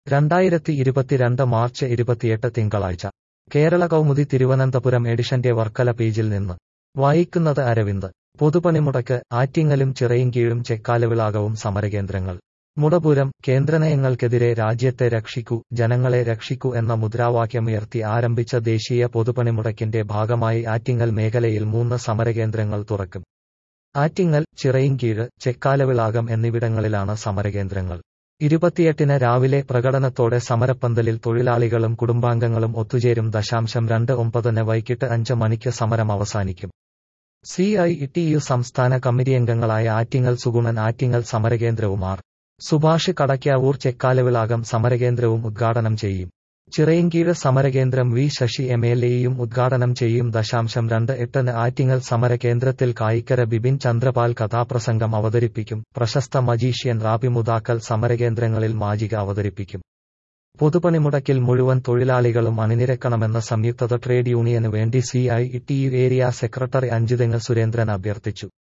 രണ്ടായിരത്തി ഇരുപത്തിരണ്ട് മാർച്ച് ഇരുപത്തിയെട്ട് തിങ്കളാഴ്ച കേരള കൗമുദി തിരുവനന്തപുരം എഡിഷന്റെ വർക്കല പേജിൽ നിന്ന് വായിക്കുന്നത് അരവിന്ദ് പൊതുപണിമുടക്ക് ആറ്റിങ്ങലും ചിറയിൻകീഴും ചെക്കാലവിളാകവും സമരകേന്ദ്രങ്ങൾ മുടപുരം കേന്ദ്രനയങ്ങൾക്കെതിരെ രാജ്യത്തെ രക്ഷിക്കൂ ജനങ്ങളെ രക്ഷിക്കൂ എന്ന മുദ്രാവാക്യമുയർത്തി ആരംഭിച്ച ദേശീയ പൊതുപണിമുടക്കിന്റെ ഭാഗമായി ആറ്റിങ്ങൽ മേഖലയിൽ മൂന്ന് സമരകേന്ദ്രങ്ങൾ തുറക്കും ആറ്റിങ്ങൽ ചിറയിൻകീഴ് ചെക്കാലവിളാകം എന്നിവിടങ്ങളിലാണ് സമരകേന്ദ്രങ്ങൾ ഇരുപത്തിയെട്ടിന് രാവിലെ പ്രകടനത്തോടെ സമരപ്പന്തലിൽ തൊഴിലാളികളും കുടുംബാംഗങ്ങളും ഒത്തുചേരും ദശാംശം രണ്ട് ഒമ്പതിന് വൈകിട്ട് അഞ്ച് മണിക്ക് സമരം അവസാനിക്കും സി ഐ ടി യു സംസ്ഥാന കമ്മിറ്റിയംഗങ്ങളായ ആറ്റിങ്ങൽ സുഗുണൻ ആറ്റിങ്ങൽ സമരകേന്ദ്രവും ആർ സുഭാഷ് കടയ്ക്കാവൂർ ചെക്കാലവിളാകം സമരകേന്ദ്രവും ഉദ്ഘാടനം ചെയ്യും ചിറയിൻകീഴ് സമരകേന്ദ്രം വി ശശി എം എൽ എയും ഉദ്ഘാടനം ചെയ്യും ദശാംശം രണ്ട് എട്ടിന് ആറ്റിങ്ങൽ സമരകേന്ദ്രത്തിൽ കായിക്കര ബിപിൻ ചന്ദ്രപാൽ കഥാപ്രസംഗം അവതരിപ്പിക്കും പ്രശസ്ത മജീഷ്യൻ റാബി മുതാക്കൽ സമരകേന്ദ്രങ്ങളിൽ മാജിക അവതരിപ്പിക്കും പൊതുപണിമുടക്കിൽ മുഴുവൻ തൊഴിലാളികളും അണിനിരക്കണമെന്ന സംയുക്ത ട്രേഡ് യൂണിയന് വേണ്ടി C I T U area secretary Anchuthengu Surendran അഭ്യർത്ഥിച്ചു